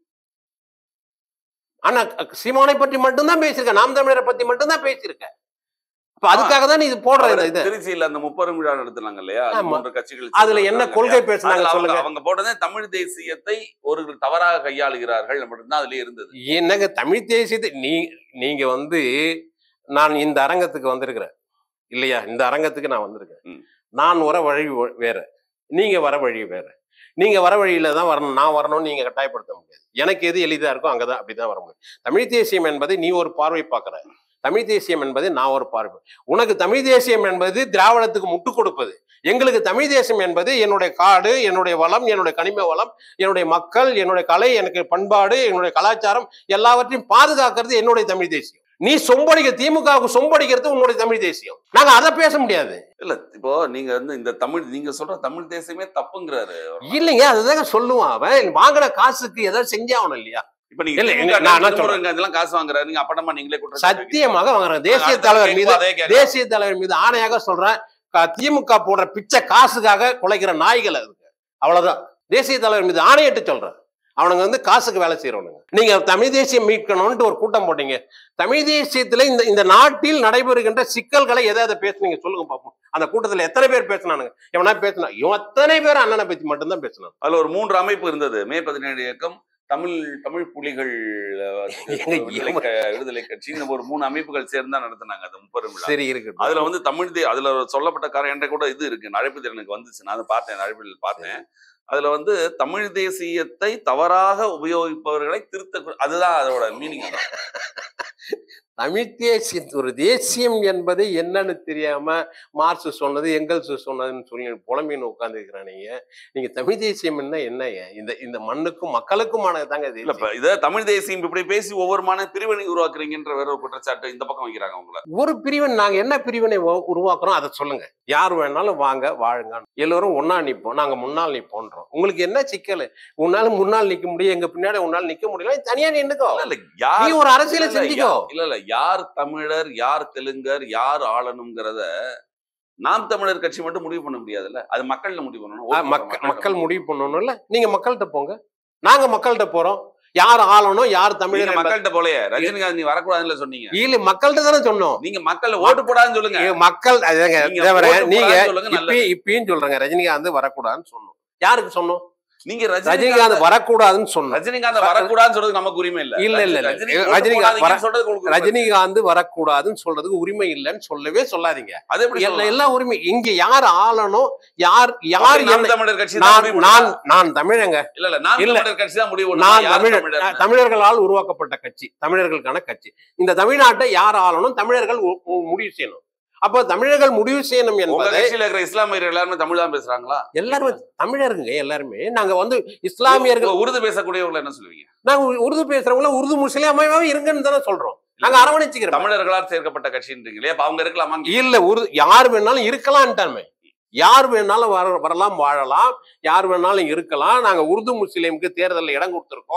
அண்ணா அஹ், சீமானை பற்றி மட்டும்தான் பேசியிருக்கேன் நாம் தமிழரை பத்தி மட்டும்தான் பேசியிருக்கேன் அப்ப அதுக்காக தான் நீ இது போடுற இந்த இது திருச்சியில அந்த முப்பெரும் விழா நடத்துனாங்க இல்லையா அந்த ஆமா. மூன்று கட்சிகள் அதுல என்ன சேர்ந்து கொள்கை நடத்துனாங்க பேசுனாங்க இல்லையா? அதுல சொல்லுங்க அவங்க- அவங்க போட்டதே தமிழ் தேசியத்தை ஒரு தவறாக கையாளுகிறார்கள் மட்டும்தான் அதுலயே இருந்தது என்னங்க தமிழ் தேசியத்தை நீ நீங்க வந்து நான் இந்த அரங்கத்துக்கு வந்திருக்கிறேன் இல்லையா இந்த அரங்கத்துக்கு நான் வந்திருக்கேன் ம். நான் வர வழி வ- வேற நீங்க வர வழி வேற நீங்க வர வழியில தான் வரணும் நான் வரணும்னு நீங்க கட்டாயப்படுத்த முடியாது எனக்கு எது எளிதா இருக்கோ அங்கதான் அப்படிதான் வர முடியும் தமிழ் தேசியம் என்பதை நீ ஒரு பார்வை பார்க்கற தமிழ் தேசியம் என்பது நான் ஒரு பார்வை உனக்கு தமிழ் தேசியம் என்பது திராவிடத்துக்கு முட்டு கொடுப்பது எங்களுக்கு தமிழ் தேசம் என்பது என்னுடைய காடு என்னுடைய வளம் என்னுடைய கனிம வளம் என்னுடைய மக்கள் என்னுடைய கலை எனக்கு பண்பாடு என்னுடைய கலாச்சாரம் எல்லாவற்றையும் பாதுகாக்கிறது என்னுடைய தமிழ் தேசியம் நீ சொம்படிக்க திமுகவுக்கு சொம்படிக்கிறது உன்னுடைய தமிழ் தேசியம் நாங்க அதை பேச முடியாது இல்ல இப்போ நீங்க வந்து இந்த தமிழ் நீங்க சொல்ற தமிழ் தேசியமே தப்புங்கிறாரு இல்லைங்க அதுதாங்க சொல்லுவான் அவன் வாங்கின காசுக்கு ஏதாவது செஞ்சாகணும் இல்லையா இப்ப நீங்க இல்ல, திமுக இல்ல, நான் என்ன திருமுருகன் இதெல்லாம் காசு வாங்குறாரு நீங்க அப்படமா நீங்களே குற்றம் சாட்டுவீங்க. சத்தியமாக வாங்குறாங்க தேசிய அடுத்த தலைவர் மீது கேள்வி அதே கேட்கலாம். தேசிய தலைவர் மீது ஆணையாக சொல்றேன் க- திமுக போடுற பிச்சை காசுக்காக குலைக்கிற நாய்கள் அதுக்கு அவ்வளவுதான் தேசிய தலைவர் மீது ஆணையிட்டு சொல்றேன் அவனுங்க வந்து காசுக்கு வேலை செய்யறவனுங்க நீங்க தமிழ் தேசியம் மீட்கணும்னு ஒரு கூட்டம் போட்டீங்க தமிழ் தேசியத்துல இந்த இந்த நாட்டில் நடைபெறுகின்ற சிக்கல்களை எதை எதை பேசுனீங்க சொல்லுங்க பார்ப்போம் அந்த கூட்டத்துல எத்தனை பேர் பேசினானுங்க எவனா பேசினா இவன் அத்தனை பேர் அண்ணனை பத்தி மட்டும்தான் பேசினான் அதுல ஒரு மூன்று அமைப்பு இருந்தது மே பதினேழு இயக்கம் தமிழ் தமிழ் புலிகள் அஹ், ஏங்க, விடுதலை க- விடுதலை கட்சி இந்த ஒரு மூணு அமைப்புகள் சேர்ந்து தான் நடத்தினாங்க அந்த முப்பெரும் விழா சரி இருக்கு அதுல வந்து தமிழ் தே அதுல சொல்லப்பட்ட காரணம் என்கிட்ட கூட இது இருக்கு அழைப்பு திறனுக்கு வந்துச்சு நான் அதை பார்த்தேன் அழைப்பில் பார்த்தேன் அதுல வந்து தமிழ் தேசியத்தை தவறாக உபயோகிப்பவர்களை திருத்த அதுதான் அதோட மீனிங் தமிழ் தேசியம் ஒரு தேசியம் என்பது என்னன்னு தெரியாம மார்க்ஸ் சொன்னது எங்கல்ஸ் சொன்னதுன்னு சொல்லி புலம்பின்னு உட்காந்துருக்கிறானீங்க நீங்க தமிழ் தேசியம் என்ன என்னங்க இந்த இந்த மண்ணுக்கும் மக்களுக்குமானது தாங்க இல்ல தேசியம். இப்ப இத தமிழ் தேசியம் இப்படி பேசி ஒவ்வொரு மான பிரிவினை உருவாக்குறீங்கன்ற வேற ஒரு குற்றச்சாட்டு இந்த பக்கம் வைக்கிறாங்க உங்களை ஒரு பிரிவினை நாங்க என்ன பிரிவினை உ- உருவாக்குறோம் அதை சொல்லுங்க யார் வேணாலும் வாங்க வாழுங்க எல்லோரும் ஒண்ணா நிப்போம் நாங்க முன்னால் நிப்போன்றோம் உங்களுக்கு என்ன சிக்கல் உன்னால முன்னால் நிக்க முடியும் எங்க பின்னாடி உன்னால நிக்க முடியல நீ தனியா நின்னுக்கோ இல்ல இல்ல யார் நீ ஒரு அரசியலை இல்ல, இல்ல, செஞ்சுக்கோ யா- இல்ல இல்ல யார் தமிழர் யார் தெலுங்கர் யார் ஆளணுங்கிறத நாம் தமிழர் கட்சி மட்டும் முடிவு பண்ண முடியாதுல்ல அது மக்கள்ல முடிவு பண்ணணும் ஆ, ஓட்டு மக்க- போடுற மக்கள் முடிவு பண்ணணும்ல நீங்க மக்கள்கிட்ட போங்க நாங்க மக்கள்கிட்ட போறோம் யார் ஆளணும் யார் நீங்க தமிழர் என்பது- மக்கள்கிட்ட போலயே ரஜினிகாந்த் நீ வரக்கூடாதுன்னு சொன்னீங்க இல்ல மக்கள்கிட்ட தானே சொன்னோம் நீங்க மக்கள் ஓட்டு போடாதுன்னு சொல்லுங்க இங்க மக்கள் அதுதாங்க, நீங்க இதோ பாருங்க, ஓட்டு நீங்க போடாதுன்னு சொல்லுங்க நல்லது. இப்பயும் இப்பயும் சொல்றேங்க ரஜினிகாந்த் வரக்கூடாதுன்னு சொன்னோம் யாருக்கு சொன்னோம் நீங்க ரஜினிகாந்த் ரஜினிகாந்த் வரக்கூடாதுன்னு சொன்னோம் ரஜினிகாந்த் வரக்கூடாதுன்னு சொல்றது நமக்கு உரிமை இல்ல இல்ல, இல்ல, இல்ல. ரஜினி ரஜினிகாந்த் ரஜினிகாந்த் வர- சொல்றது உங்களுக்கு உரிமை. ரஜினிகாந்த் வரக்கூடாதுன்னு சொல்றதுக்கு உரிமை இல்லைன்னு சொல்லவே சொல்லாதீங்க அது எப்படி எல்லா சொல்லலாம்? எல்லா உரிமை இங்க யார் ஆளணும் யார் யார் அப்படி நாம் என்ன- தமிழர் கட்சி தான் நான் முடிவு நான் பண்ணுதா? நான் தமிழங்க இல்ல இல்ல நாம் இல்ல. தமிழர் கட்சி தான் முடிவு நான் பண்ணுதா? யார் தமிழர் தமிழர்னு? தமிழர்களால் உருவாக்கப்பட்ட கட்சி தமிழர்களுக்கான கட்சி இந்த தமிழ்நாட்டை யார் ஆளணும் தமிழர்கள் உ- உ- முடிவு செய்யணும் அப்போ தமிழர்கள் முடிவு செய்யணும் உங்க என்பதை கட்சியில இருக்கிற இஸ்லாமியர்கள் எல்லாருமே தமிழ் தான் பேசுறாங்களா எல்லாருமே தமிழருங்க எல்லாருமே நாங்க வந்து இஸ்லாமியர்கள் உங்க உருது பேசக்கூடியவங்களை என்ன சொல்லுவீங்க நாங்க உ- உருது பேசுறவங்கள உருது முஸ்லீமாவே இருங்கன்னு தானே சொல்றோம் நாங்க அரவணைச்சுக்கிறோம் தமிழர்களால் சேர்க்கப்பட்ட கட்சின்றீங்களே அப்ப அவங்க இருக்கலாமா இல்ல உருது யார் வேணாலும் இருக்கலான்ட்டாமே யார் வேணாலும் வர வரலாம் வாழலாம் யார் வேணாலும் இருக்கலாம் நாங்க உருது முஸ்லீமுக்கு தேர்தலில் இடம் கொடுத்துருக்கோம்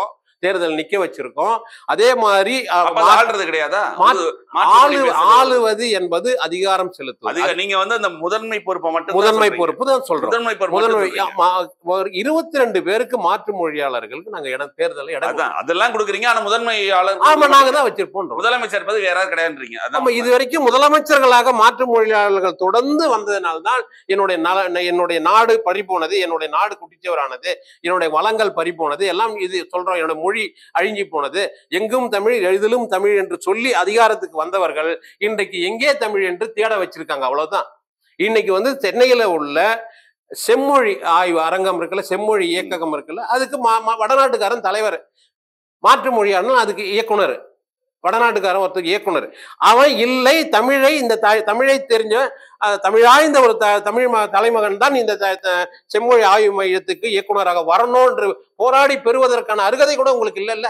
தேர்தல் நிக்க வச்சிருக்கோம் அதே மாதிரி அ, அப்ப அது மா- ஆள்றது கிடையாதா மா- அது மாற்றுமொழி ஆளு பேசுறது. ஆளுவது என்பது அதிகாரம் செலுத்துவது அதிக நீங்க வந்து அந்த முதன்மை பொறுப்பை மட்டும் முதன்மை பொறுப்பு தான் சொல்றோம் முதன்மை பொறுப்பு முதன்மை மட்டும் சொல்றீங்க. ஆமா, ஒரு இருபத்தி ரெண்டு பேருக்கு மாற்று மொழியாளர்களுக்கு நாங்க இடம் தேர்தலை இடம் அதான் அதெல்லாம் கொடுக்குறீங்க ஆனா முதன்மையாளர் ஆமா நாங்க தான் வச்சிருப்போம் முதலமைச்சர் பதவி யாராவது கிடையாதுன்றீங்க நம்ம அதான் இது வரைக்கும் முதலமைச்சர்களாக மாற்று மொழியாளர்கள் தொடர்ந்து வந்ததனால்தான் என்னுடைய நல என்னுடைய நாடு பறிபோனது என்னுடைய நாடு குட்டிச்சவரானது என்னுடைய வளங்கள் பறிபோனது எல்லாம் இது சொல்றோம் என்னோட மொழி அழிஞ்சு போனது எங்கும் தமிழ் எதிலும் தமிழ் என்று சொல்லி அதிகாரத்துக்கு வந்தவர்கள் இன்றைக்கு எங்கே தமிழ் என்று தேட வச்சிருக்காங்க அவ்வளவுதான் இன்னைக்கு வந்து சென்னையில உள்ள செம்மொழி ஆய்வு அரங்கம் இருக்குல்ல செம்மொழி இயக்ககம் இருக்குல்ல அதுக்கு மா- மா- வடநாட்டுக்காரன் தலைவர் மாற்று மொழியாளன் அதுக்கு இயக்குனர் வடநாட்டுக்காரன் ஒருத்தர் இயக்குனர் அவன் இல்லை தமிழை இந்த த- தமிழை தெரிஞ்ச அஹ், தமிழாய்ந்த ஒரு த தமிழ் ம- தலைமகன் தான் இந்த த- த- செம்மொழி ஆய்வு மையத்துக்கு இயக்குனராக வரணும் என்று போராடி பெறுவதற்கான அருகதை கூட உங்களுக்கு இல்லைல்ல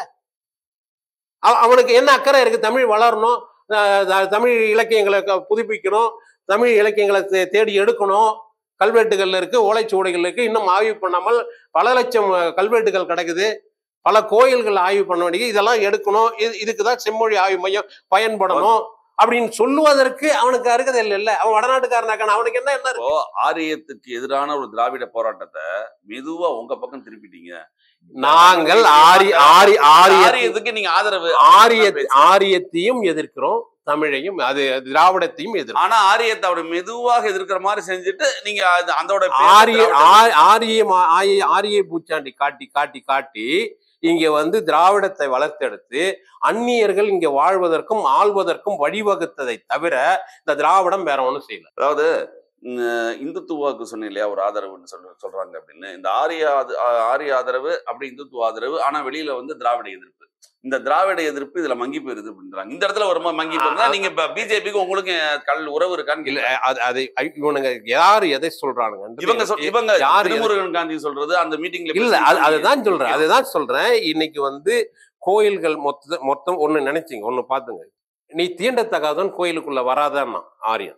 அவ- அவனுக்கு என்ன அக்கறை இருக்கு தமிழ் வளரணும் அஹ், த- தமிழ் இலக்கியங்களை க- புதுப்பிக்கணும் தமிழ் இலக்கியங்களை தே- தேடி எடுக்கணும் கல்வெட்டுகள்ல இருக்கு ஓலைச்சுவடிகள் இருக்கு இன்னும் ஆய்வு பண்ணாமல் பல லட்சம் அஹ், கல்வெட்டுகள் கிடக்குது பல கோயில்கள் ஆய்வு பண்ண வேண்டியது இதெல்லாம் எடுக்கணும் இது இதுக்கு தான் செம்மொழி ஆய்வு மையம் பயன்படணும் அப்படின்னு சொல்லுவதற்கு அவனுக்கு அருகதை இல்லைல்ல அவன் வடநாட்டுக்காரனாக்கான அவனுக்கு என்ன என்ன இருக்கு? இப்போ ஆரியத்துக்கு எதிரான ஒரு திராவிட போராட்டத்தை மெதுவா உங்க பக்கம் திருப்பிட்டீங்க நாங்கள் ஆரி ஆரி ஆரிய ஆரியத்துக்கு நீங்க ஆதரவு ஆரிய ஆரியத்தையும் எதிர்க்கிறோம் தமிழையும் அது திராவிடத்தையும் எதிர்க்கிறோம் ஆனா ஆரியத்தை அவர் மெதுவாக எதிர்க்கிற மாதிரி செஞ்சுட்டு நீங்க அது- அதோட பேரை ஆரிய திராவிட- ஆ- ஆரிய மா- ஆய- ஆரிய பூச்சாண்டி காட்டி காட்டி காட்டி இங்க வந்து திராவிடத்தை வளர்த்தெடுத்து அந்நியர்கள் இங்க வாழ்வதற்கும் ஆள்வதற்கும் வழிவகுத்ததை தவிர இந்த திராவிடம் வேற ஒண்ணும் செய்யல அதாவது ம், இந்துத்துவாக்கு சொன்னேன் இல்லையா ஒரு ஆதரவுன்னு சொல்ல சொல்றாங்க அப்படின்னு இந்த ஆரிய ஆத- ஆ- ஆரிய ஆதரவு அப்படி இந்துத்துவ ஆதரவு ஆனா வெளியில வந்து திராவிட எதிர்ப்பு இந்த திராவிட எதிர்ப்பு இதுல மங்கி போயிருது அப்படின்றாங்க இந்த இடத்துல ஒரு ம- மங்கி போயிருந்தா நீங்க பிஜேபிக்கு உங்களுக்கு கல் உறவு இருக்கான்னு இல்ல இல்ல அது அதை ஐ- இவனுங்க யாரு எதை சொல்றானுங்க இவங்க சொல் இவங்க யாரு திருமுருகன் காந்தி சொல்றது அந்த மீட்டிங்ல இல்ல அது அதுதான் சொல்றேன் அதுதான் சொல்றேன் இன்னைக்கு வந்து கோயில்கள் மொத்த மொத்தம் ஒண்ணு நினைச்சீங்க ஒண்ணு பாத்துங்க நீ தீண்டத்தகாதவன் கோயிலுக்குள்ள வராதான் ஆரியன்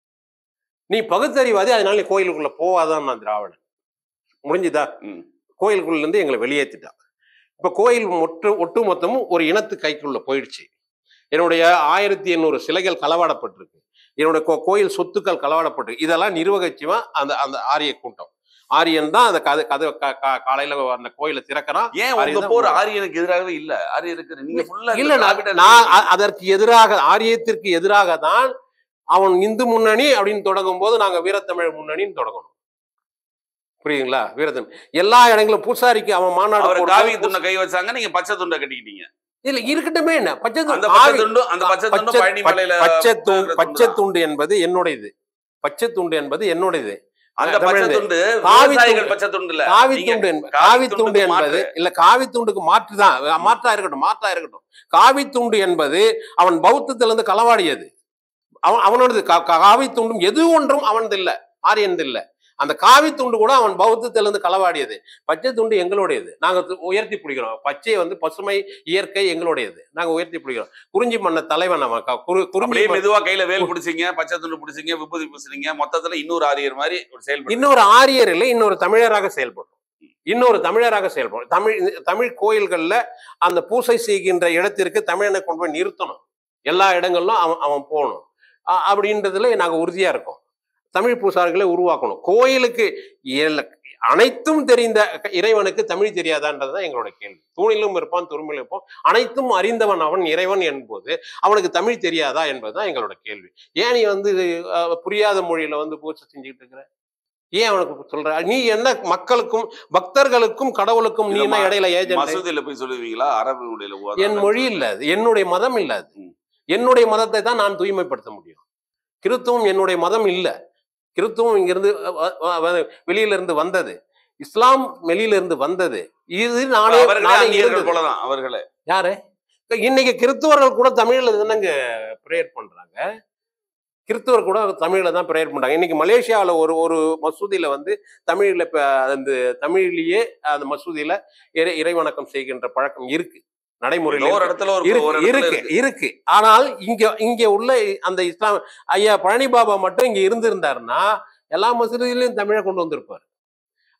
நீ பகுத்தறிவாதி அதனால நீ கோயிலுக்குள்ள போவாதான் நான் திராவிடன் முடிஞ்சுதா ம். கோயிலுக்குள்ள இருந்து எங்களை வெளியேற்றிட்டா இப்ப கோயில் ஒட்டு ஒட்டு மொத்தமும் ஒரு இனத்து கைக்குள்ள போயிடுச்சு என்னுடைய ஆயிரத்தி எண்ணூறு சிலைகள் களவாடப்பட்டிருக்கு என்னுடைய கோ- கோயில் சொத்துக்கள் களவாடப்பட்டிருக்கு இதெல்லாம் நிர்வகிச்சுவன் அந்த அந்த ஆரிய கூட்டம் ஆரியன் தான் அந்த கதை கதை க- க- காலையில அந்த கோயிலை திறக்கிறான் ஏன் உங்க ஆரியதான் போர் உண்மை. ஆரியனுக்கு எதிராகவே இல்ல ஆரியருக்கு நீங்க ஃபுல்லா இல்ல நான் நான் அ- அதற்கு எதிராக ஆரியத்திற்கு எதிராக தான் அவன் இந்து முன்னணி அப்படின்னு தொடங்கும் போது நாங்க வீரத்தமிழ் முன்னணின்னு தொடங்கணும் புரியுதுங்களா வீரத்தமிழ் எல்லா இடங்களும் பூசாரிக்கு அவன் மாநாடு அவர் போடும்போது காவி துண்டை கை வச்சாங்க நீங்க பச்சை துண்டை கட்டிக்கிட்டீங்க இல்ல இருக்கட்டுமே என்ன பச்சை அந்த துண்டு பச்சை ஆவி- துண்டும் அந்த பச்சை துண்டும் பச்சை- பழனி மலையில பச்சை துண்டு இருக்கிற பச்சை துண்டு துண்டு என்பது என்னுடையது பச்சை துண்டு என்பது என்னுடையது அந்த பச்சை தமிழ்ல. துண்டு காவி விவசாயிகள் துண்டு. பச்சை துண்டு இல்ல காவி நீங்க துண்டு என்ப- காவி காவி துண்டு துண்டுக்கு என்பது மாற்று. இல்ல காவி துண்டுக்கு மாற்று தான் மாற்றா இருக்கட்டும் மாற்றா இருக்கட்டும் காவி துண்டு என்பது அவன் பௌத்தத்திலிருந்து களவாடியது அவன் அவனோடது கா- கா- காவி துண்டும் எது ஒன்றும் அவனது இல்ல ஆரியனது இல்ல அந்த காவி துண்டு கூட அவன் பௌத்தத்திலிருந்து களவாடியது பச்சை துண்டு எங்களுடையது நாங்க து- உயர்த்தி பிடிக்கிறோம் பச்சை வந்து பசுமை இயற்கை எங்களுடையது நாங்க உயர்த்தி பிடிக்கிறோம் குறிஞ்சி மன்ன தலைவன் அவன் க- குறு- குறிஞ்சி அப்படியே மன்ன- மெதுவா கையில வேல் பிடிச்சீங்க பச்சை துண்டு பிடிச்சீங்க விபூதி பூசுறீங்க மொத்தத்துல இன்னொரு ஆரியர் மாதிரி ஒரு செயல்பட்டு இன்னொரு ஆரியர் இல்லை இன்னொரு தமிழராக செயல்படும் இன்னொரு தமிழராக செயல்படும் தமிழ் தமிழ் கோயில்கள்ல அந்த பூசை செய்கின்ற இடத்திற்கு தமிழனை கொண்டு போய் நிறுத்தணும் எல்லா இடங்களிலும் அவன் அவன் போகணும் அ- அப்படின்றதுல நாங்க உறுதியா இருக்கோம் தமிழ் பூசாரிகளை உருவாக்கணும் கோயிலுக்கு எல்ல- அனைத்தும் தெரிந்த இறைவனுக்கு தமிழ் தெரியாதான்றதுதான் எங்களோட கேள்வி தூணிலும் இருப்பான் துரும்பிலும் இருப்பான் அனைத்தும் அறிந்தவன் அவன் இறைவன் என்போது அவனுக்கு தமிழ் தெரியாதா என்பதுதான் எங்களோட கேள்வி ஏன் நீ வந்து அஹ், புரியாத மொழியில வந்து பூசை செஞ்சுட்டு இருக்கிற ஏன் அவனுக்கு சொல்ற நீ என்ன மக்களுக்கும் பக்தர்களுக்கும் கடவுளுக்கும் நீ என்ன இடையில ஏஜென்ட் மசூதியில போய் சொல்லுவீங்களா அரபு மொழியில ஓதாத. என் மொழி இல்ல அது என்னுடைய மதம் இல்ல அது ம். என்னுடைய மதத்தை தான் நான் தூய்மைப்படுத்த முடியும் கிறித்துவம் என்னுடைய மதம் இல்ல கிறித்துவம் இங்கிருந்து அஹ், அஹ், அஹ், வெளியில இருந்து வந்தது இஸ்லாம் வெளியில இருந்து வந்தது இது நானே அவர்களே நானே அந்நியர்கள் இருந்தது. போலதான் அவர்களே யாரு இன்னைக்கு கிறிஸ்துவர்கள் கூட தமிழ்ல தானங்க ப்ரேயர் பண்றாங்க கிறிஸ்துவர் கூட தமிழ்ல தான் ப்ரேயர் பண்றாங்க இன்னைக்கு மலேசியாவில் ஒரு ஒரு மசூதியில வந்து தமிழ்ல இப்ப அந்த தமிழ்லயே அந்த மசூதியில இறை இறைவணக்கம் செய்கின்ற பழக்கம் இருக்கு நடைமுறையில் ஒரு இருக்கு. இடத்துல ஒரு இருக்கு ஒரு இடத்துல இருக்கு இருக்கு. இருக்கு ஆனால் இங்க இங்க உள்ள அந்த இஸ்லாம் ஐயா பழனி பாபா மட்டும் இங்க இருந்திருந்தாருன்னா எல்லா மசூதியிலையும் தமிழை கொண்டு வந்திருப்பார்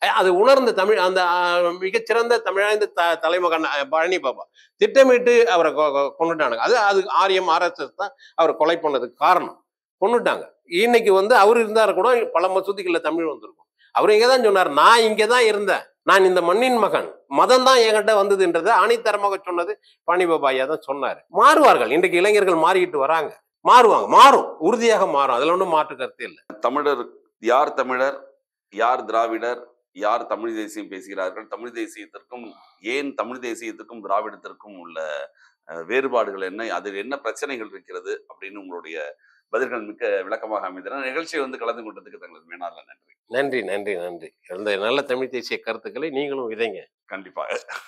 அஹ் அது உணர்ந்த தமிழ் அந்த அஹ், மிகச்சிறந்த தமிழாய்ந்த த தலைமகன் அஹ், பழனி பாபா திட்டமிட்டு அவரை கொ- கொ- கொன்னுட்டானுங்க அது அது ஆரியம் ஆர்எஸ்எஸ் தான் அவரை கொலை பண்ணதுக்கு காரணம் கொன்னுட்டாங்க இன்னைக்கு வந்து அவர் இருந்தாரு கூட பல மசூதிகள்ல தமிழ் வந்திருக்கும் அவர் இங்கே தான் சொன்னார் நான் இங்கே தான் இருந்தேன் நான் இந்த மண்ணின் மகன் மதம் தான் என்கிட்ட வந்ததுன்றதை ஆணித்தரமாக சொன்னது பழனி பாபா ஐயா தான் சொன்னார் மாறுவார்கள் இன்றைக்கு இளைஞர்கள் மாறிக்கிட்டு வராங்க மாறுவாங்க மாறும் உறுதியாக மாறும் அதுல ஒன்றும் மாற்று கருத்து இல்லை தமிழர் யார் தமிழர் யார் திராவிடர் யார் தமிழ் தேசியம் பேசுகிறார்கள் தமிழ் தேசியத்திற்கும் ஏன் தமிழ் தேசியத்துக்கும் திராவிடத்திற்கும் உள்ள அஹ், வேறுபாடுகள் என்ன அதில் என்ன பிரச்சனைகள் இருக்கிறது அப்படின்னு உங்களுடைய பதில்கள் மிக்க விளக்கமாக அமைந்தன நிகழ்ச்சியை வந்து கலந்து கொண்டதுக்கு தங்களது மேனால நன்றி நன்றி நன்றி நன்றி அந்த நல்ல தமிழ் தேசிய கருத்துக்களை நீங்களும் விதைங்க கண்டிப்பாக